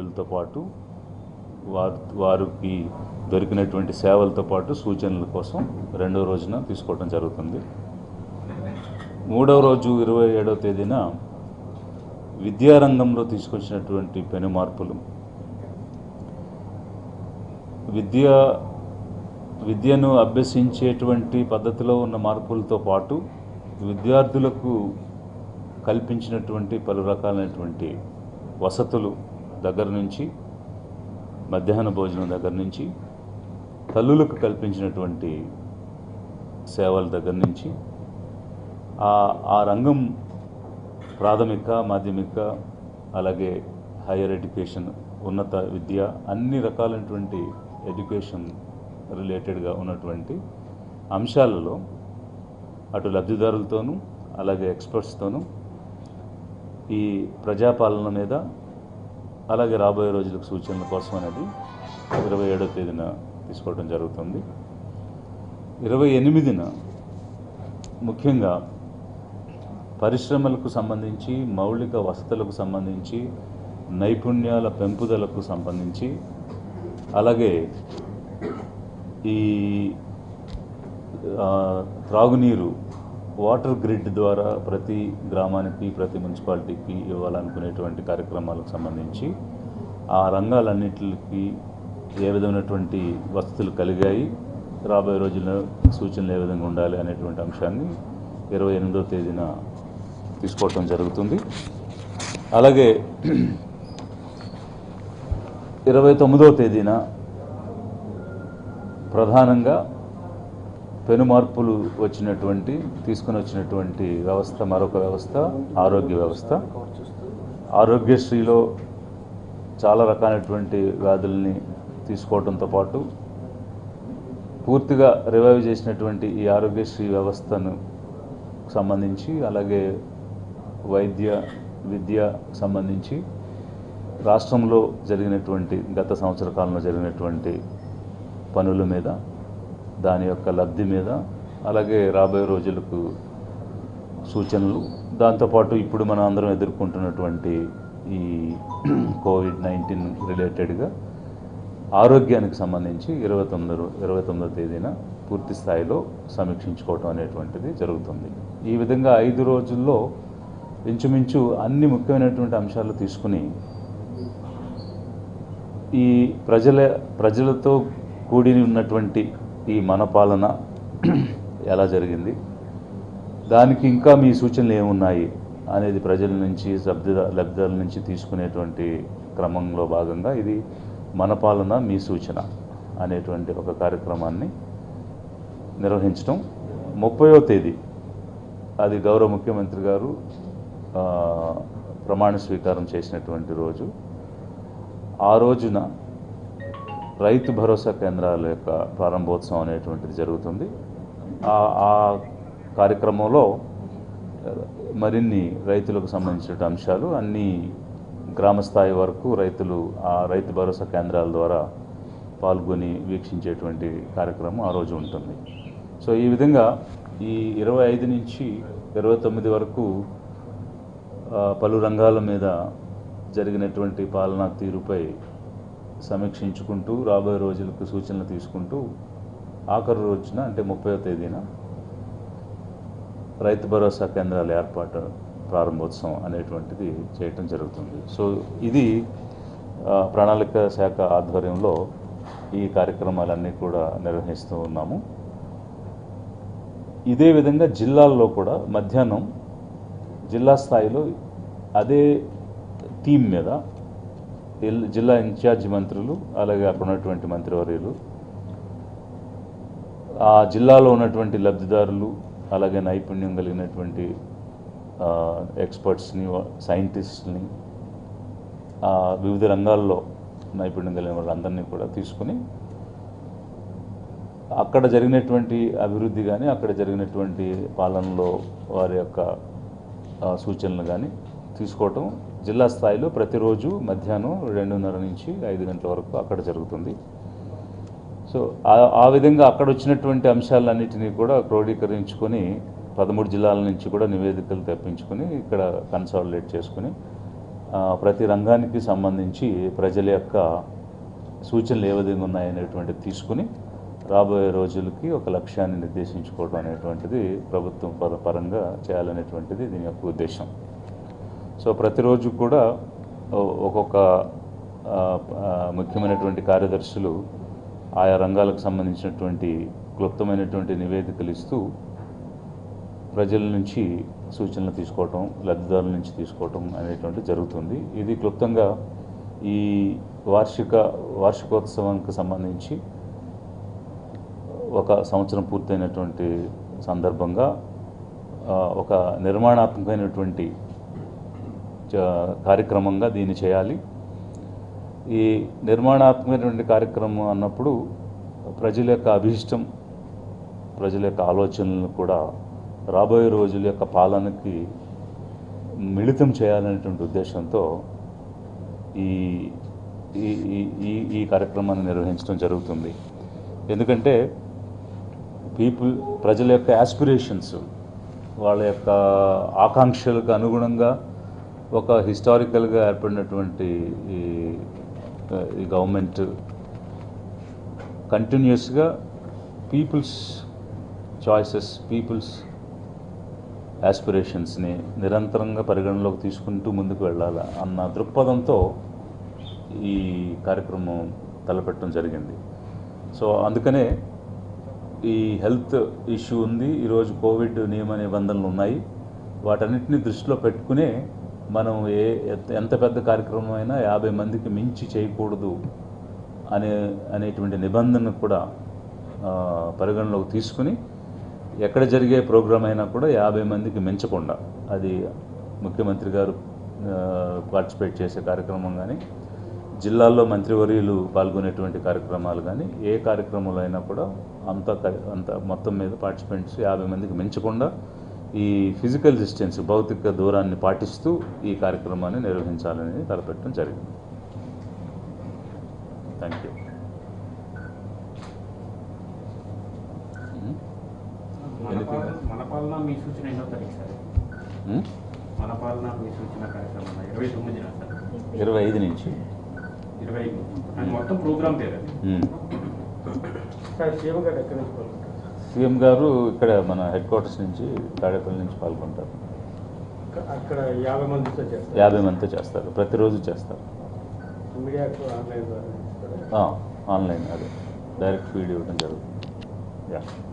వైద్యులతో పాటు వారు వారికి దొరికినటువంటి సేవలతో పాటు సూచనల కోసం రెండో రోజున తీసుకోవడం జరుగుతుంది మూడవ రోజు ఇరవై ఏడవ తేదీన విద్యారంగంలో తీసుకొచ్చినటువంటి పెను మార్పులు విద్య విద్యను అభ్యసించేటువంటి పద్ధతిలో ఉన్న మార్పులతో పాటు విద్యార్థులకు కల్పించినటువంటి పలు రకాలైనటువంటి వసతులు దగ్గర నుంచి మధ్యాహ్న భోజనం దగ్గర నుంచి తల్లులకు కల్పించినటువంటి సేవల దగ్గర నుంచి ఆ ఆ రంగం ప్రాథమిక మాధ్యమిక అలాగే హైయర్ ఎడ్యుకేషన్ ఉన్నత విద్య అన్ని రకాలైనటువంటి ఎడ్యుకేషన్ రిలేటెడ్గా ఉన్నటువంటి అంశాలలో అటు లబ్ధిదారులతోనూ అలాగే ఎక్స్పర్ట్స్తోనూ ఈ ప్రజాపాలన మీద అలాగే రాబోయే రోజులకు సూచనల కోసం అనేది ఇరవై ఏడో తేదీన తీసుకోవడం జరుగుతుంది ఇరవై ఎనిమిదిన ముఖ్యంగా పరిశ్రమలకు సంబంధించి మౌలిక వసతులకు సంబంధించి నైపుణ్యాల పెంపుదలకు సంబంధించి అలాగే ఈ ఆ, త్రాగునీరు వాటర్ గ్రిడ్ ద్వారా ప్రతి గ్రామానికి ప్రతి మున్సిపాలిటీకి ఇవ్వాలనుకునేటువంటి కార్యక్రమాలకు సంబంధించి ఆ రంగాలన్నింటికి ఏ విధమైనటువంటి వసతులు కలిగాయి రాబోయే రోజుల్లో సూచనలు ఏ విధంగా ఉండాలి అనేటువంటి అంశాన్ని ఇరవై ఎనిమిదో తేదీన తీసుకోవటం జరుగుతుంది అలాగే ఇరవై తొమ్మిదో తేదీన ప్రధానంగా పెను మార్పులు వచ్చినటువంటి తీసుకుని వచ్చినటువంటి వ్యవస్థ మరొక వ్యవస్థ ఆరోగ్య వ్యవస్థ ఆరోగ్యశ్రీలో చాలా రకాలైనటువంటి వ్యాధుల్ని తీసుకోవడంతో పాటు పూర్తిగా రివైవ్ చేసినటువంటి ఈ ఆరోగ్యశ్రీ వ్యవస్థను సంబంధించి అలాగే వైద్య విద్య సంబంధించి రాష్ట్రంలో జరిగినటువంటి గత సంవత్సర కాలంలో జరిగినటువంటి పనుల మీద దాని యొక్క లబ్ధి మీద అలాగే రాబోయే రోజులకు సూచనలు దాంతోపాటు ఇప్పుడు మనం అందరం ఎదుర్కొంటున్నటువంటి ఈ కోవిడ్ నైన్టీన్ రిలేటెడ్గా ఆరోగ్యానికి సంబంధించి ఇరవై తొమ్మిది ఇరవై తొమ్మిదో తేదీన పూర్తి స్థాయిలో సమీక్షించుకోవటం అనేటువంటిది జరుగుతుంది ఈ విధంగా ఐదు రోజుల్లో ఇంచుమించు అన్ని ముఖ్యమైనటువంటి అంశాలు తీసుకుని ఈ ప్రజల ప్రజలతో కూడి ఉన్నటువంటి ఈ మన పాలన ఎలా జరిగింది దానికి ఇంకా మీ సూచనలు ఏమున్నాయి అనేది ప్రజల నుంచి లబ్ధిదా లబ్ధిదారుల నుంచి తీసుకునేటువంటి క్రమంలో భాగంగా ఇది మన పాలన మీ సూచన అనేటువంటి ఒక కార్యక్రమాన్ని నిర్వహించడం ముప్పయో తేదీ అది గౌరవ ముఖ్యమంత్రి గారు ఆ, ప్రమాణ స్వీకారం చేసినటువంటి రోజు ఆ రోజున రైతు భరోసా కేంద్రాల యొక్క ప్రారంభోత్సవం అనేటువంటిది జరుగుతుంది ఆ ఆ కార్యక్రమంలో మరిన్ని రైతులకు సంబంధించిన అంశాలు అన్ని గ్రామ స్థాయి వరకు రైతులు ఆ రైతు భరోసా కేంద్రాల ద్వారా పాల్గొని వీక్షించేటువంటి కార్యక్రమం ఆ రోజు ఉంటుంది సో ఈ విధంగా ఈ ఇరవై ఐదు నుంచి ఇరవై తొమ్మిది వరకు ఆ, పలు రంగాల మీద జరిగినటువంటి పాలనా తీరుపై సమీక్షించుకుంటూ రాబోయే రోజులకు సూచనలు తీసుకుంటూ ఆఖరు రోజున అంటే ముప్పై తేదీన రైతు భరోసా కేంద్రాల ఏర్పాటు ప్రారంభోత్సవం అనేటువంటిది చేయటం జరుగుతుంది సో ఇది ఆ, ప్రణాళిక శాఖ ఆధ్వర్యంలో ఈ కార్యక్రమాలన్నీ కూడా నిర్వహిస్తూ ఉన్నాము ఇదే విధంగా జిల్లాల్లో కూడా మధ్యాహ్నం జిల్లా స్థాయిలో అదే థీమ్ మీద ఇల్- జిల్లా ఇన్ఛార్జి మంత్రులు అలాగే అక్కడ ఉన్నటువంటి మంత్రివర్యులు ఆ జిల్లాలో ఉన్నటువంటి లబ్ధిదారులు అలాగే నైపుణ్యం కలిగినటువంటి ఆ, ఎక్స్పర్ట్స్ని సైంటిస్ట్ని ఆ, వివిధ రంగాల్లో నైపుణ్యం కలిగిన వాళ్ళందరినీ కూడా తీసుకుని అక్కడ జరిగినటువంటి అభివృద్ధి కానీ అక్కడ జరిగినటువంటి పాలనలో వారి యొక్క ఆ, సూచనలు కానీ తీసుకోవటం జిల్లా స్థాయిలో ప్రతిరోజు మధ్యాహ్నం రెండున్నర నుంచి ఐదు గంటల వరకు అక్కడ జరుగుతుంది సో ఆ- ఆ విధంగా అక్కడ వచ్చినటువంటి అంశాలన్నిటినీ కూడా క్రోడీకరించుకొని పదమూడు జిల్లాల నుంచి కూడా నివేదికలు తెప్పించుకొని ఇక్కడ కన్సాలిడేట్ చేసుకుని ఆ, ప్రతి రంగానికి సంబంధించి ప్రజల యొక్క సూచనలు ఏ విధంగా ఉన్నాయనేటువంటిది తీసుకుని రాబోయే రోజులకి ఒక లక్ష్యాన్ని నిర్దేశించుకోవడం అనేటువంటిది ప్రభుత్వం పర పరంగా చేయాలనేటువంటిది దీని యొక్క ఉద్దేశం సో ప్రతిరోజు కూడా ఒ- ఒక్కొక్క ఆ, ఆ, ముఖ్యమైనటువంటి కార్యదర్శులు ఆయా రంగాలకు సంబంధించినటువంటి క్లుప్తమైనటువంటి నివేదికలు ఇస్తూ ప్రజల నుంచి సూచనలు తీసుకోవటం లబ్ధిదారుల నుంచి తీసుకోవటం అనేటువంటి జరుగుతుంది ఇది క్లుప్తంగా ఈ వార్షిక వార్షికోత్సవానికి సంబంధించి ఒక సంవత్సరం పూర్తయినటువంటి సందర్భంగా ఆ, ఒక నిర్మాణాత్మకమైనటువంటి చ- కార్యక్రమంగా దీన్ని చేయాలి ఈ నిర్మాణాత్మకమైనటువంటి కార్యక్రమం అన్నప్పుడు ప్రజల యొక్క అభీష్టం ప్రజల యొక్క ఆలోచనలను కూడా రాబోయే రోజుల యొక్క పాలనకి మిళితం చేయాలనేటువంటి ఉద్దేశంతో ఈ ఈ ఈ- ఈ ఈ కార్యక్రమాన్ని నిర్వహించడం జరుగుతుంది ఎందుకంటే పీపుల్ ప్రజల యొక్క యాస్పిరేషన్స్ వాళ్ళ యొక్క ఆకాంక్షలకు అనుగుణంగా ఒక హిస్టారికల్గా ఏర్పడినటువంటి ఈ ఈ గవర్నమెంట్ కంటిన్యూస్గా పీపుల్స్ చాయిసెస్ పీపుల్స్ యాస్పిరేషన్స్ని నిరంతరంగా పరిగణలోకి తీసుకుంటూ ముందుకు వెళ్ళాలి అన్న దృక్పథంతో ఈ కార్యక్రమం తలపెట్టడం జరిగింది సో అందుకనే ఈ హెల్త్ ఇష్యూ ఉంది ఈరోజు కోవిడ్ నియమ నిబంధనలు ఉన్నాయి వాటన్నిటిని దృష్టిలో పెట్టుకునే మనం ఏ ఎంత- ఎంత పెద్ద కార్యక్రమం అయినా యాభై మందికి మించి చేయకూడదు అనే అనేటువంటి నిబంధనను కూడా ఆ, పరిగణలోకి తీసుకుని ఎక్కడ జరిగే ప్రోగ్రాం అయినా కూడా యాభై మందికి మించకుండా అది ముఖ్యమంత్రి గారు పార్టిసిపేట్ చేసే కార్యక్రమం కానీ జిల్లాల్లో మంత్రివర్యులు పాల్గొనేటువంటి కార్యక్రమాలు కానీ ఏ కార్యక్రమంలో అయినా కూడా అంత క- అంత మొత్తం మీద పార్టిసిపెంట్స్ యాభై మందికి మించకుండా ఈ ఫిజికల్ డిస్టెన్స్ భౌతిక దూరాన్ని పాటిస్తూ ఈ కార్యక్రమాన్ని నిర్వహించాలని తలపెట్టడం జరిగింది థ్యాంక్ యూ మన Anything పాలన else? మన పాలన మీ సూచన ఎన్నో తారీఖు సార్ మన పాలన మీ సూచన కార్యక్రమం ఇరవై తొమ్మిదిన సార్ ఇరవై ఐదు నుంచి ఇరవై ఐదు అది మొత్తం ప్రోగ్రామ్ పేరు అది మ్మ్. సార్ సీఎం గారు ఎక్కడి నుంచి పాల్గొంటారు సీఎం గారు ఇక్కడ మన హెడ్ క్వార్టర్స్ నుంచి తాడేపల్లి నుంచి పాల్గొంటారు అక్క- అక్కడ యాభై మందితో చేస్తారు యాభై మందితో చేస్తారు ప్రతిరోజు చేస్తారు మీడియాకు ఆన్లైన్ ద్వారా ఇస్తారా? ఆ, ఆన్లైన్ అదే డైరెక్ట్ ఫీడ్ ఇవ్వడం జరుగుతుంది యా